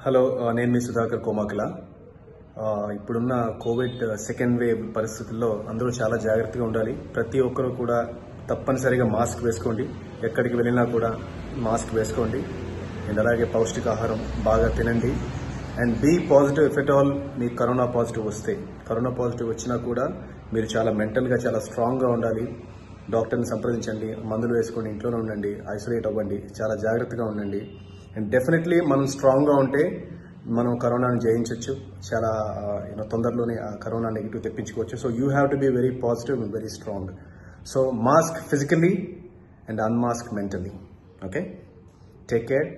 hello ఆ, నేను మీ సుధాకర్ కోమాకల ఆ, ఇప్పుడున్న కోవిడ్ సెకండ్ వేవ్ పరిస్థితుల్లో అందరూ చాలా జాగ్రత్తగా ఉండాలి ప్రతి ఒక్కరూ కూడా తప్పనిసరిగా మాస్క్ వేసుకోండి ఎక్కడికి వెళ్ళినా కూడా మాస్క్ వేసుకోండి అండ్ అలాగే పౌష్టికాహారం బాగా తినండి and be positive if at all మీకు కరోనా పాజిటివ్ వస్తే కరోనా పాజిటివ్ వచ్చినా కూడా మీరు చాలా మెంటల్గా చాలా స్ట్రాంగ్గా ఉండాలి డాక్టర్ని సంప్రదించండి మందులు వేసుకోండి ఇంట్లోనే ఉండండి ఐసోలేట్ అవ్వండి చాలా జాగ్రత్తగా ఉండండి అండ్ డెఫినెట్లీ మనం స్ట్రాంగ్గా ఉంటే మనం కరోనాను జయించవచ్చు చాలా యూనో తొందరలోనే ఆ కరోనా నెగిటివ్ తెప్పించుకోవచ్చు so you have to be very positive and very strong so mask physically and unmask mentally okay take care